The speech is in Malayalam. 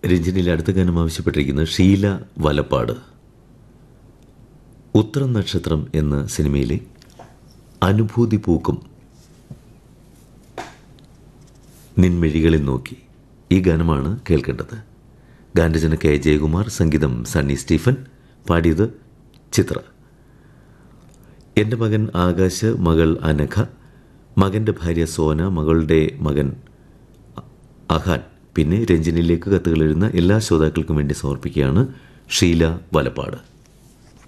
രഞ്ജനിയിൽ അടുത്ത ഗാനം ആവശ്യപ്പെട്ടിരിക്കുന്നത് ഷീല വലപ്പാട് ഉത്തരം നക്ഷത്രം എന്ന സിനിമയിലെ അനുഭൂതി പൂക്കും നിൻമിഴികളിൽ നോക്കി ഈ ഗാനമാണ് കേൾക്കേണ്ടത് ഗാനരചന കെ ജയകുമാർ സംഗീതം സണ്ണി സ്റ്റീഫൻ പാടിയത് ചിത്ര എൻ്റെ മകൻ ആകാശ് മകൾ അനഘ മകൻ്റെ ഭാര്യ സോന മകളുടെ മകൻ അഹാൻ പിന്നെ രഞ്ജനിയിലേക്ക് കത്തുകൾ എഴുതുന്ന എല്ലാ ശ്രോതാക്കൾക്കും വേണ്ടി സമർപ്പിക്കുകയാണ് ഷീല വലപ്പാട്